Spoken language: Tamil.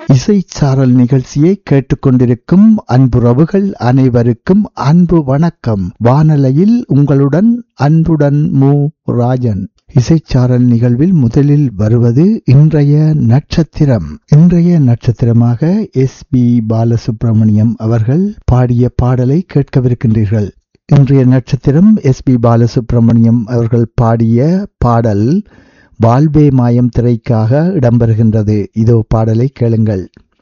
இசைச்சாரல் நிகழ்ச்சியை கேட்டுக்கொண்டிருக்கும் அன்புறவுகள் அனைவருக்கும் அன்பு வணக்கம் வானலையில் உங்களுடன் அன்புடன் மு ராஜன் இசைச்சாரல் நிகழ்வில் முதலில் வருவது இன்றைய நட்சத்திரம் இன்றைய நட்சத்திரமாக எஸ் பி பாலசுப்ரமணியம் அவர்கள் பாடிய பாடலை கேட்கவிருக்கின்றீர்கள் இன்றைய நட்சத்திரம் எஸ் பி பாலசுப்ரமணியம் அவர்கள் பாடிய பாடல் வாழ்வே மாயம் திரைக்காக இடம்பெறுகின்றது இதோ பாடலை கேளுங்கள்